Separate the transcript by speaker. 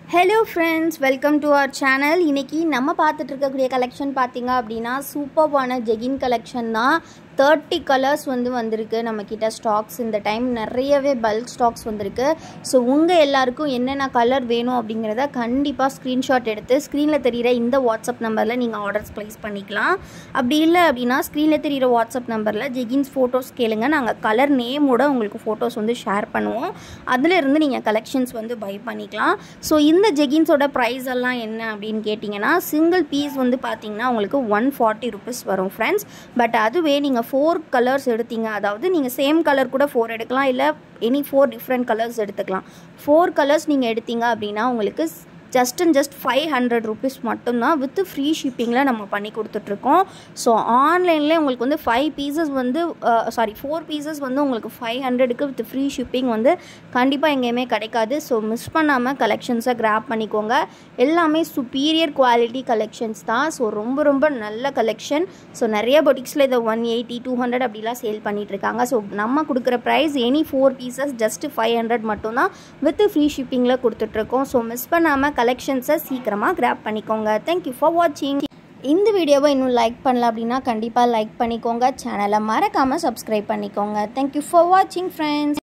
Speaker 1: hello friends welcome to our channel இன்றைக்கி நம்ம பார்த்துட்டு இருக்கக்கூடிய கலெக்ஷன் பார்த்தீங்க அப்படின்னா சூப்பர்வான ஜெகின் கலெக்ஷன் தான் தேர்ட்டி கலர்ஸ் வந்து வந்திருக்கு நம்மக்கிட்ட ஸ்டாக்ஸ் இந்த டைம் நிறையவே பல்க் ஸ்டாக்ஸ் வந்திருக்கு ஸோ உங்கள் எல்லாருக்கும் என்னென்ன கலர் வேணும் அப்படிங்கிறத கண்டிப்பாக ஸ்க்ரீன்ஷாட் எடுத்து ஸ்க்ரீனில் தெரிகிற இந்த வாட்ஸ்அப் நம்பரில் நீங்கள் ஆர்டர்ஸ் ப்ளேஸ் பண்ணிக்கலாம் அப்படி இல்லை அப்படின்னா ஸ்க்ரீனில் தெரிகிற வாட்ஸ்அப் நம்பரில் ஜெகின்ஸ் ஃபோட்டோஸ் கேளுங்க நாங்கள் கலர் நேமோட உங்களுக்கு ஃபோட்டோஸ் வந்து ஷேர் பண்ணுவோம் அதில் இருந்து நீங்கள் கலெக்ஷன்ஸ் வந்து பை பண்ணிக்கலாம் ஸோ இந்த ஜெகின்ஸோட ப்ரைஸ் எல்லாம் என்ன அப்படின்னு கேட்டிங்கன்னா சிங்கிள் பீஸ் வந்து பார்த்தீங்கன்னா உங்களுக்கு ஒன் ஃபார்ட்டி ருபீஸ் வரும் ஃப்ரெண்ட்ஸ் பட் அதுவே நீங்கள் ஃபோர் கலர்ஸ் எடுத்தீங்க அதாவது நீங்கள் சேம் கலர் கூட ஃபோர் எடுக்கலாம் இல்லை எனி ஃபோர் டிஃப்ரெண்ட் கலர்ஸ் எடுத்துக்கலாம் ஃபோர் கலர்ஸ் நீங்கள் எடுத்தீங்க அப்படின்னா உங்களுக்கு just and just five hundred rupees மட்டும்தான் வித் ஃப்ரீ ஷிப்பிங்கில் நம்ம பண்ணி கொடுத்துட்ருக்கோம் ஸோ ஆன்லைனில் உங்களுக்கு வந்து ஃபைவ் பீசஸ் வந்து சாரி ஃபோர் பீசஸ் வந்து உங்களுக்கு ஃபைவ் ஹண்ட்ரடுக்கு வித் ஃப்ரீ ஷிப்பிங் வந்து கண்டிப்பாக எங்கேயுமே கிடைக்காது ஸோ மிஸ் பண்ணாமல் கலெக்ஷன்ஸை கிராப் பண்ணிக்கோங்க எல்லாமே சுப்பீரியர் குவாலிட்டி கலெக்ஷன்ஸ் தான் ஸோ ரொம்ப ரொம்ப நல்ல கலெக்ஷன் ஸோ நிறைய பொட்டிக்ஸில் இதை ஒன் எயிட்டி டூ ஹண்ட்ரட் அப்படிலாம் சேல் பண்ணிகிட்ருக்காங்க ஸோ நம்ம கொடுக்குற price any four pieces just five hundred மட்டும்தான் வித் ஃப்ரீ ஷிப்பிங்கில் கொடுத்துட்ருக்கோம் ஸோ மிஸ் பண்ணாமல் கலெக்ஷன்ஸை சீக்கிரமாக கிராப் பண்ணிக்கோங்க தேங்க்யூ ஃபார் வாட்சிங் இந்த வீடியோவை இன்னும் லைக் பண்ணல அப்படின்னா கண்டிப்பாக லைக் பண்ணிக்கோங்க சேனலை மறக்காமல் சப்ஸ்கிரைப் பண்ணிக்கோங்க தேங்க்யூ ஃபார் வாட்சிங் ஃப்ரெண்ட்ஸ்